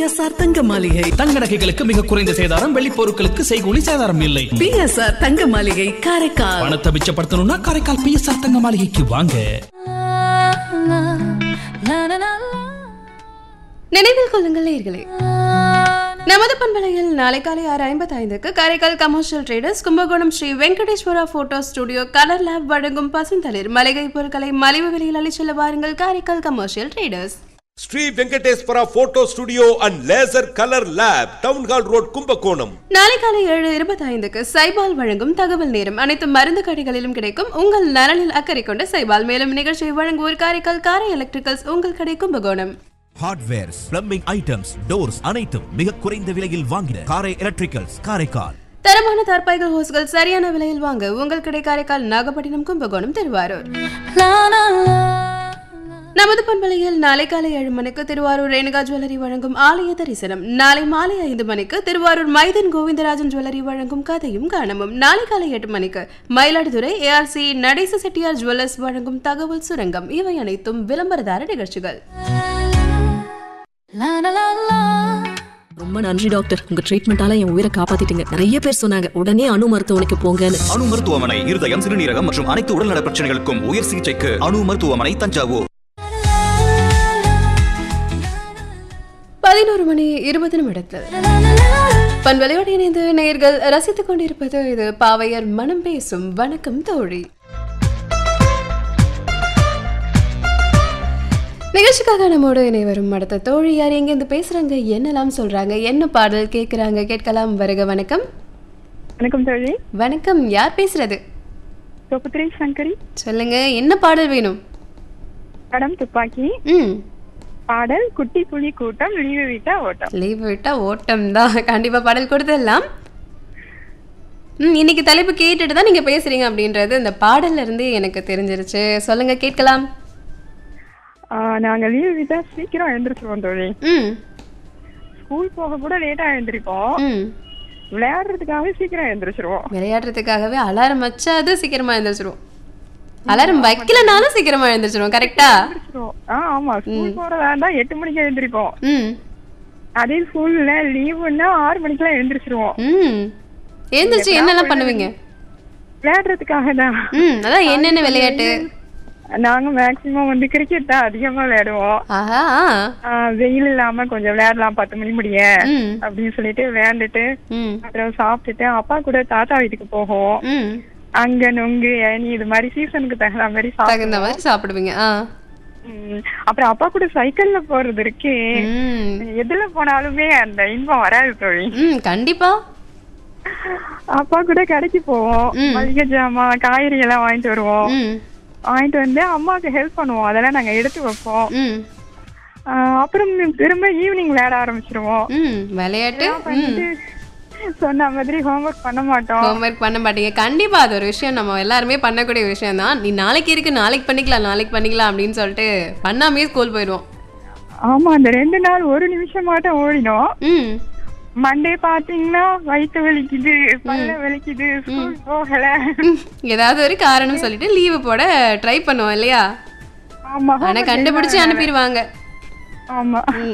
PSR தங்க மாளிகை தங்க நகைகளுக்கு மிக குறைந்த சேதாரம் வெள்ளி பொருட்களுக்கு செய்கூலி சேதாரம் இல்லை பிஎஸ்ஆர் தங்க மாளிகை காரைக்கால் பணத்தை மிச்சப்படுத்தணும்னா காரைக்கால் பிஎஸ்ஆர் தங்க மாளிகைக்கு வாங்க நினைவில் கொள்ளுங்கள் நேயர்களே நமது பண்பலையில் நாளை காலை ஆறு ஐம்பத்தி ஐந்துக்கு Karaikal commercial traders Kumbakonam Shri Venkateswara photo studio colour lab வழங்கும் பசுந்தளிர் மளிகை பொருட்களை மலிவு விலையில் அளிச்செல்ல வாருங்கள் Karaikal commercial traders Shri Venkateswara photo studio and laser colour lab town hall road Kumbakonam நாளை காலை ஏழு இருபத்தி ஐந்துக்கு சைபால் வழங்கும் தகவல் நேரம் அனைத்து மருந்து கடைகளிலும் கிடைக்கும் உங்கள் நலனில் அக்கறை கொண்ட சைபால் மேலும் நிகழ்ச்சியை வழங்குவோர் காரைக்கால் காரை எலக்ட்ரிக்கல்ஸ் உங்கள் கடை Kumbakonam hardwares plumbing items doors அனைத்தும் மிக குறைந்த விலையில் வாங்கிட காரை எலக்ட்ரிக்கல்ஸ் காரைக்கால் தரமான தார்பாய்கள் ஹோஸ்கள் சரியான விலையில் வாங்க உங்கள் கடை காரைக்கால் நாகப்பட்டினம் கும்பகோணம் திருவாரூர் நமது பண்பலையில் நாளை காலை ஏழு மணிக்கு திருவாரூர் ரேணுகா ஜுவல்லரி வழங்கும் ஆலய தரிசனம் நாளை மாலை ஐந்து மணிக்கு திருவாரூர் மைதன் கோவிந்தராஜன் ஜுவல்லரி வழங்கும் கதையும் காணமும் நாளை காலை எட்டு மணிக்கு மயிலாடுதுறை ஏஆர்சி நடேச செட்டியார் ஜுவல்லர்ஸ் வழங்கும் தகவல் சுரங்கம் இவை அனைத்தும் விளம்பரதார நிகழ்ச்சிகள் ரொம்ப நன்றி டாக்டர் உங்க ட்ரீட்மெண்டால என் உயிரை காப்பாத்திட்டீங்க நிறைய பேர் சொன்னாங்க உடனே அணு மருத்துவமனைக்கு போங்கன்னு அணு மருத்துவமனை இருதயம் சிறுநீரகம் மற்றும் அனைத்து உடல்நல பிரச்சனைகளுக்கும் உயர் சிகிச்சைக்கு அணு மருத்துவமனை தஞ்சாவூர் பதினோரு மணி இருபது நிமிடத்தில் பண்பலையோடு இணைந்து நேயர்கள் ரசித்துக் கொண்டிருப்பது இது பாவையர் மனம் பேசும் வணக்கம் தோழி நிகழ்ச்சிக்காக நம்மோடு இணை வரும் அடுத்த தோழி யார் எங்கேருந்து பேசுறாங்க என்னெல்லாம் சொல்றாங்க என்ன பாடல் கேட்குறாங்க கேட்கலாம் வருக வணக்கம் வணக்கம் தோழி வணக்கம் யார் பேசுறது தொகுத்திரை சங்கரி சொல்லுங்க என்ன பாடல் வேணும் படம் துப்பாக்கி ம் பாடல் குட்டி புலி கூட்டம் லீவு விட்டா ஓட்டம் லீவ் விட்டா ஓட்டம் தான் கண்டிப்பா பாடல் கொடுத்துடலாம் ம் இன்னைக்கு தலைப்பு கேட்டுட்டு தான் நீங்க பேசுறீங்க அப்படின்றது இந்த பாடல்ல இருந்து எனக்கு தெரிஞ்சிருச்சு சொல்லுங்க கேட்கலாம் ஆ, நாங்க லீவு விட்டா சீக்கிரம் எழுந்திரிச்சிருவோம் தோழி ம் ஸ்கூல் போக கூட லேட்டா எழுந்திரிப்போம் ம் விளையாடுறதுக்காகவே சீக்கிரம் எழுந்திரிச்சிருவோம் விளையாடுறதுக்காகவே அலாரம் வச்சாது சீக்கிரமா எழுந்திரிச்சிருவோம் அலாரம் வைக்கலனாலும் சீக்கிரமா எழுந்திரிச்சிருவோம் கரெக்டா எழுந்திரிச்சிருவோம். ஆ ஆமா ஸ்கூல் போறதா இருந்தா எட்டு மணிக்கு எழுந்திரிப்போம் ம் அதே ஸ்கூல்ல லீவுன்னா ஆறு மணிக்கெல்லாம் எழுந்திரிச்சிருவோம் ம் எழுந்திரிச்சு என்னெல்லாம் பண்ணுவீங்க விளையாடுறதுக்காக தான் ம் அதான் என்னென்ன விளையாட்டு நாங்க மேக்சிமம் வந்து கிரிக்கெட் தான் அதிகமா விளையாடுவோம் ஆஹா ஆ, வெயில் இல்லாம கொஞ்சம் விளையாடலாம் பத்து மணி முடிய ம் அப்படின்னு சொல்லிட்டு விளையாண்டுட்டு ம் அப்புறம் சாப்பிட்டுட்டு அப்பா கூட தாத்தா வீட்டுக்கு போவோம் ம் அங்க நொங்கு இளநீ இது மாதிரி சீசனுக்கு தகுந்த மாதிரி தகுந்த சாப்பிடுவோம் மாதிரி சாப்பிடுவீங்க ஆ ம், அப்புறம் அப்பா கூட சைக்கிள்ல போறது இருக்கே ம் எதுல போனாலுமே அந்த இன்பம் வராது தோழி ம் கண்டிப்பா அப்பா கூட கடைக்கு போவோம் ம். மளிகை ஜாமான் காய்கறி எல்லாம் வாங்கிட்டு வருவோம் ம் வாங்கிட்டு வந்து அம்மாவுக்கு ஹெல்ப் பண்ணுவோம் அதெல்லாம் நாங்க எடுத்து வைப்போம் ம் ஆ, அப்புறம் திரும்ப ஈவினிங் விளையாட ஆரம்பிச்சிருவோம் ம் விளையாட்டு ம் பண்ணிட்டு சொன்ன மாதிரி ஹோம்ஒர்க் பண்ண மாட்டோம் ஹோம்ஒர்க் பண்ண மாட்டீங்க கண்டிப்பா அது ஒரு விஷயம் நம்ம எல்லாருமே பண்ணக்கூடிய விஷயம் தான் நீ நாளைக்கு இருக்கு நாளைக்கு பண்ணிக்கலாம் நாளைக்கு பண்ணிக்கலாம் அப்படின்னு சொல்லிட்டு பண்ணாமே ஸ்கூல் போயிடுவோம் ஆமா அந்த ரெண்டு நாள் ஒரு நிமிஷம் மட்டும் ஓடினோம் ம் மண்டே பாத்தீங்கன்னா வயிற்று வலிக்குது பல்ல வலிக்குது ஸ்கூல் போகல ஏதாவது ஒரு காரணம் சொல்லிட்டு லீவு போட ட்ரை பண்ணுவோம் இல்லையா ஆமா ஆனா கண்டுபிடிச்சு அனுப்பிடுவாங்க ஆமா